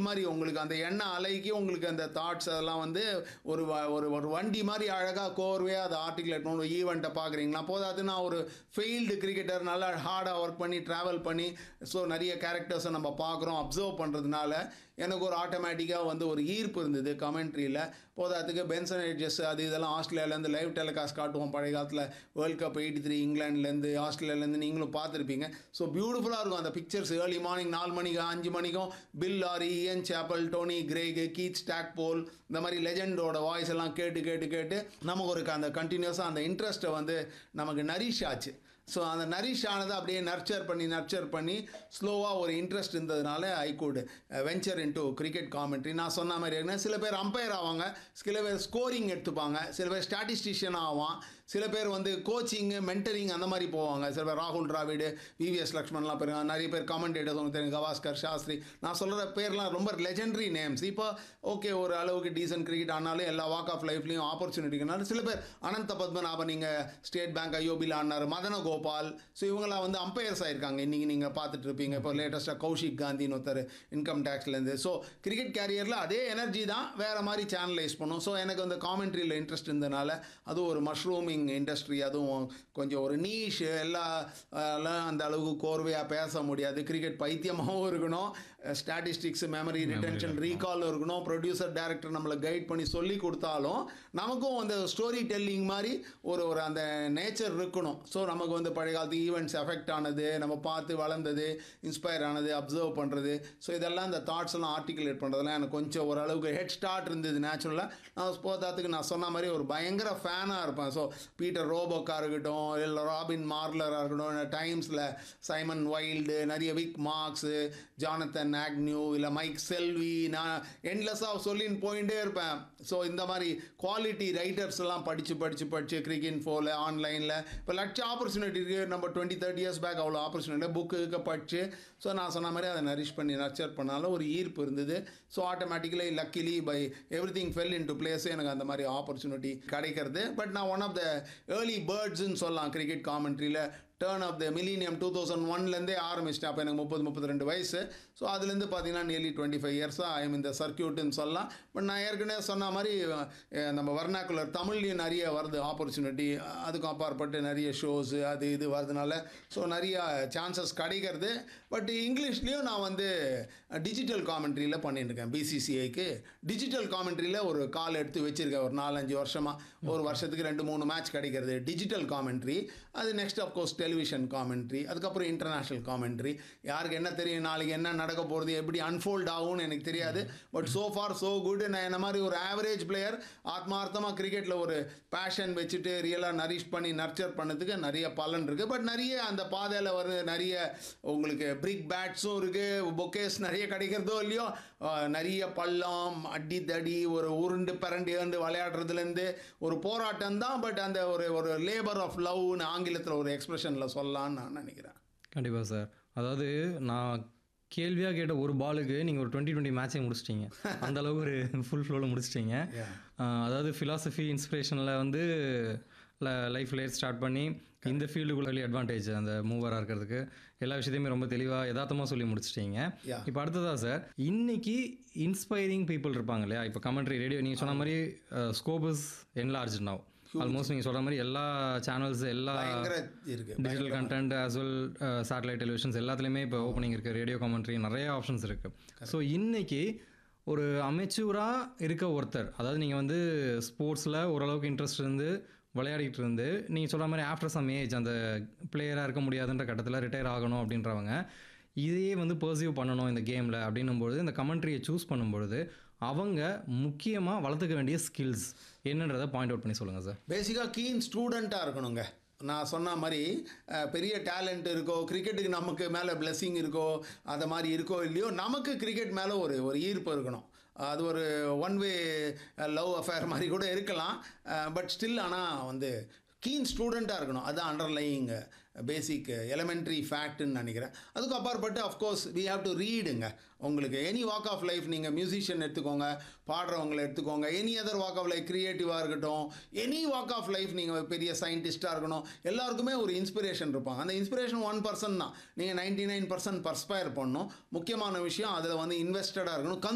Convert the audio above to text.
மாதிரி உங்களுக்கு அந்த எண்ணெய் அலைக்கு உங்களுக்கு அந்த தாட்ஸ் அதெல்லாம் வந்து ஒரு வ- ஒரு ஒரு வண்டி மாதிரி அழகாக கோர்வையாக அதை ஆர்டிகுலேட் பண்ணி ஈவெண்ட்டை பார்க்குறீங்களா போதாது நான் ஒரு ஃபெயில்டு கிரிக்கெட்டர் நல்லா ஹார்டாக ஒர்க் பண்ணி ட்ராவல் பண்ணி ஸோ நிறைய கேரக்டர்ஸை நம்ம பார்க்குறோம் அப்சர்வ் பண்ணுறதுனால எனக்கு ஒரு ஆட்டோமேட்டிக்காக வந்து ஒரு ஈர்ப்பு இருந்தது கமெண்ட்ரியில் போதாதுக்கு பென்சன் எட்ஜஸ் அது இதெல்லாம் ஆஸ்திரேலியாலேருந்து லைவ் டெலிகாஸ்ட் காட்டுவோம் பழைய காலத்தில் வேர்ல்ட் கப் எயிட்டி த்ரீ இங்கிலாந்துலேருந்து ஆஸ்திரேலியாலேருந்து நீங்களும் பார்த்துருப்பீங்க ஸோ பியூட்டிஃபுல்லாக இருக்கும் அந்த பிக்சர்ஸ் ஏர்லி மார்னிங் நாலு மணிக்கு அஞ்சு மணிக்கும் Bill Lawry Ian Chappell Tony Greig Keith Stackpole இந்த மாதிரி லெஜெண்டோட வாய்ஸ் எல்லாம் கேட்டு கேட்டு கேட்டு நமக்கு ஒரு அந்த கண்டினியூஸாக அந்த இன்ட்ரெஸ்ட்டை வந்து நமக்கு நரிஷ் ஆச்சு ஸோ அந்த நரிஷ் ஆனதை அப்படியே நர்ச்சர் பண்ணி நர்ச்சர் பண்ணி ஸ்லோவாக ஒரு இன்ட்ரெஸ்ட் இருந்ததுனால I could venture into cricket commentary நான் சொன்ன மாதிரி ஏற்கனவே சில பேர் அம்பையர் ஆவாங்க சில பேர் ஸ்கோரிங் எடுத்துப்பாங்க சில பேர் ஸ்டாட்டிஸ்டிஷியன் ஆவான் சில பேர் வந்து கோச்சிங்கு மென்டரிங் அந்த மாதிரி போவாங்க சில பேர் ராகுல் டிராவிடு விவிஎஸ் லக்ஷ்மண்லாம் பேர் நிறைய பேர் கமெண்டேட்டர்ஸ் உங்களுக்கு தெரியும் கவாஸ்கர் சாஸ்திரி நான் சொல்கிற பேர்லாம் ரொம்ப லெஜெண்டரி நேம்ஸ் இப்போ ஓகே ஒரு அளவுக்கு டீசன்ட் கிரிக்கெட் ஆனாலும் எல்லா வாக் ஆஃப் லைஃப்லையும் ஆப்பர்ச்சுனிட்டினால சில பேர் அனந்த பத்மநாபன் நீங்கள் ஸ்டேட் பேங்க் ஐயோபியில் ஆடினார் மதன கோபால் ஸோ இவங்களாம் வந்து அம்பையர்ஸ் ஆயிருக்காங்க இன்றைக்கி நீங்கள் பார்த்துட்டு இருப்பீங்க இப்போ லேட்டஸ்ட்டாக கௌஷிக் காந்தின்னு ஒருத்தர் இன்கம் டேக்ஸ்லேருந்து ஸோ கிரிக்கெட் கேரியரில் அதே எனர்ஜி தான் வேறு மாதிரி சேனலைஸ் பண்ணும் ஸோ எனக்கு அந்த காமெண்ட்ரியில் இன்ட்ரெஸ்ட் இருந்தனால அதுவும் ஒரு மஷ்ரூமிங் இண்டஸ்ட்ரி அதுவும் கொஞ்சம் ஒரு நீஷ் எல்லா எல்லாம் அந்த அளவுக்கு கோர்வையாக பேச முடியாது கிரிக்கெட் பைத்தியமாகவும் இருக்கணும் ஸ்டாட்டிஸ்டிக்ஸ் மெமரி ரிட்டென்ஷன் ரீகால் இருக்கணும் ப்ரொடியூசர் டேரக்டர் நம்மளை கைட் பண்ணி சொல்லி கொடுத்தாலும் நமக்கும் அந்த ஸ்டோரி டெல்லிங் மாதிரி ஒரு ஒரு அந்த நேச்சர் இருக்கணும் ஸோ நமக்கு வந்து பழைய காலத்து ஈவெண்ட்ஸ் எஃபெக்ட் ஆனது நம்ம பார்த்து வளர்ந்தது இன்ஸ்பயர் ஆனது அப்சர்வ் பண்ணுறது ஸோ இதெல்லாம் இந்த தாட்ஸ் எல்லாம் ஆர்டிகுலேட் பண்ணுறதுலாம் எனக்கு கொஞ்சம் ஓரளவுக்கு ஹெட் ஸ்டார்ட் இருந்தது நேச்சுரலாக நான் போதாத்துக்கு நான் சொன்ன மாதிரி ஒரு பயங்கர ஃபேனாக இருப்பேன் ஸோ பீட்டர் ரோபோக்காக இருக்கட்டும் இல்லை ராபின் மார்லராக இருக்கட்டும் டைம்ஸில் சைமன் வைல்டு நிறைய விக் மார்க்ஸு ஜானத்தன் ஆக்னியூ இல்லை மைக் செல்வி நான் எண்ட்லெஸ்ஸாக சொல்லின்னு போயிட்டே இருப்பேன் ஸோ இந்த மாதிரி குவாலிட்டி ரைட்டர்ஸ் எல்லாம் படித்து படித்து படித்து கிரிக்கெட் ஃபோவில் ஆன்லைனில் இப்போ லட்ச ஆப்பர்ச்சுனிட்டி இருக்குது நம்ம டுவெண்ட்டி தேர்ட்டி இயர்ஸ் பேக் அவ்வளோ ஆப்பர்ச்சுனிட்டி புக்கு படித்து ஸோ நான் சொன்ன மாதிரி அதை நரிஷ் பண்ணி நர்ச்சர் பண்ணாலும் ஒரு ஈர்ப்பு இருந்தது so automatically luckily by everything fell into place எனக்கு அந்த மாதிரி ஆப்பர்ச்சுனிட்டி கிடைக்கிறது பட் நான் ஒன் ஆஃப் த ஏர்லி பேர்ட்ஸ்ன்னு சொல்லலாம் கிரிக்கெட் காமெண்ட்ரியில் turn of the millennium two thousand ஒன்லேருந்தே ஆரம்பிச்சிட்டேன் அப்போ எனக்கு முப்பது முப்பத்தி ரெண்டு வயசு ஸோ அதுலேருந்து பார்த்தீங்கன்னா நியர்லி டுவெண்ட்டி ஃபைவ் இயர்ஸாக ஐ இந்த சர்க்கியூட்னு சொல்லலாம் பட் நான் ஏற்கனவே சொன்ன மாதிரி அஹ், நம்ம வர்ணாக்குலர் தமிழ்லையும் நிறைய வருது ஆப்பர்ச்சுனிட்டி அதுக்கும் அப்பாற்பட்டு நிறைய ஷோஸு அது இது வரதுனால ஸோ நிறைய சான்சஸ் கிடைக்கிறது பட் இங்கிலீஷ்லேயும் நான் வந்து டிஜிட்டல் காமெண்ட்ரியில் பண்ணியிருக்கேன் பிசிசிஐக்கு டிஜிட்டல் காமெண்ட்ரியில் ஒரு கால் எடுத்து வச்சுருக்கேன் ஒரு நாலஞ்சு வருஷமாக ஒரு வருஷத்துக்கு ரெண்டு மூணு மேட்ச் கிடைக்கிறது டிஜிட்டல் காமெண்ட்ரி அது நெக்ஸ்ட் அஃப்கோர்ஸ் டெலிவிஷன் காமெண்ட்ரி அதுக்கப்புறம் இன்டர்நேஷ்னல் காமெண்ட்ரி யாருக்கு என்ன தெரியும் நாளைக்கு என்ன நடக்க போகிறது எப்படி அன்ஃபோல்ட் ஆகும்னு எனக்கு தெரியாது but so far so good நான் என்ன மாதிரி ஒரு ஆவரேஜ் பிளேயர் ஆத்மார்த்தமாக கிரிக்கெட்டில் ஒரு பேஷன் வச்சுட்டு ரியலாக நரிஷ் பண்ணி நர்ச்சர் பண்ணதுக்கு நிறைய பலன் இருக்குது பட் நிறைய அந்த பாதையில் வர நிறைய உங்களுக்கு பிரிக் பேட்ஸும் இருக்குது பொக்கேஸ் நிறைய கிடைக்கிறதோ இல்லையோ அஹ், நிறைய பள்ளம் அடி தடி ஒரு உருண்டு பரண்டு ஏண்டு விளையாடுறதுலேருந்து ஒரு போராட்டம் தான் பட் அந்த ஒரு ஒரு லேபர் ஆஃப் லவ்னு ஆங்கிலத்தில் ஒரு எக்ஸ்பிரஷனில் சொல்லலாம்னு நான் நினைக்கிறேன் கண்டிப்பாக சார் அதாவது நான் கேள்வியாக கேட்ட ஒரு பாலுக்கு நீங்கள் ஒரு டுவெண்ட்டி டுவெண்ட்டி மேட்சை முடிச்சிட்டீங்க அந்த அளவுக்கு ஒரு ஃபுல் ஃப்ளோவில் முடிச்சிட்டீங்க ஆஹ் அதாவது ஃபிலாசபி இன்ஸ்பிரேஷனில் வந்து லைஃப் லேட் ஸ்டார்ட் பண்ணி இந்த ஃபீல்டுக்குள்ள வெளி அட்வான்டேஜ் அந்த மூவராக இருக்கிறதுக்கு எல்லா விஷயத்தையுமே ரொம்ப தெளிவாக யதார்த்தமாக சொல்லி முடிச்சிட்டீங்க Yeah. இப்போ அடுத்ததா சார் இன்னைக்கு இன்ஸ்பைரிங் பீப்புள் இருப்பாங்க இல்லையா இப்போ கமெண்ட்ரி ரேடியோ நீங்கள் சொன்ன மாதிரி scope is enlarge now almost நீங்கள் சொல்கிற மாதிரி எல்லா சேனல்ஸ் எல்லா பயங்கர இருக்கு digital content as well satellite televisions எல்லாத்துலேயுமே இப்போ ஓப்பனிங் இருக்குது ரேடியோ காமெண்ட்ரி நிறைய ஆப்ஷன்ஸ் இருக்குது ஸோ இன்னைக்கு ஒரு அமைச்சூராக இருக்க ஒருத்தர் அதாவது நீங்கள் வந்து ஸ்போர்ட்ஸில் ஓரளவுக்கு இன்ட்ரெஸ்ட் இருந்து விளையாடிட்டு இருந்து நீங்கள் சொல்கிற மாதிரி ஆஃப்டர் சம் ஏஜ் அந்த பிளேயராக இருக்க முடியாதுன்ற கட்டத்தில் ரிட்டையர் ஆகணும் அப்படின்றவங்க இதையே வந்து பர்சீவ் பண்ணணும் இந்த கேமில் அப்படின்னும்பொழுது இந்த கமெண்ட்ரியை சூஸ் பண்ணும்பொழுது அவங்க முக்கியமாக வளர்த்துக்க வேண்டிய ஸ்கில்ஸ் என்னன்றதை பாயிண்ட் அவுட் பண்ணி சொல்லுங்கள் சார் பேசிக்காக கீன் ஸ்டூடெண்ட்டாக இருக்கணுங்க நான் சொன்ன மாதிரி அஹ், பெரிய டேலண்ட் இருக்கோ கிரிக்கெட்டுக்கு நமக்கு மேலே பிளெஸ்ஸிங் இருக்கோ அதை மாதிரி இருக்கோ இல்லையோ நமக்கு கிரிக்கெட் மேலே ஒரு ஒரு ஈர்ப்பு இருக்கணும் அது ஒரு ஒன் வே லவ் அஃபேர் மாதிரி கூட இருக்கலாம் பட் ஸ்டில் ஆனால் வந்து கீன் ஸ்டூடெண்ட்டாக இருக்கணும் அதுதான் அண்டர்லையிங் பேசிக் எலமெண்ட்ரி ஃபேக்ட்னு நினைக்கிறேன் அதுக்கு அப்பாற்பட்டு அஃப்கோர்ஸ் வி ஹாவ் டு ரீடுங்க உங்களுக்கு எனி வாக் ஆஃப் லைஃப் நீங்கள் மியூசிஷியன் எடுத்துக்கோங்க பாடுறவங்களை எடுத்துக்கோங்க any other walk of life க்ரியேட்டிவாக இருக்கட்டும் எனி வாக் ஆஃப் லைஃப் நீங்கள் பெரிய சயின்டிஸ்ட்டாக இருக்கணும் எல்லாருக்குமே ஒரு இன்ஸ்பிரேஷன் இருப்பாங்க அந்த இன்ஸ்பிரேஷன் ஒன் பர்சன் தான் நீங்கள் நைன்டி நைன் பர்சன்ட் பர்ஸ்பயர் பண்ணணும் முக்கியமான விஷயம் அதில் வந்து இன்வெஸ்டடாக இருக்கணும்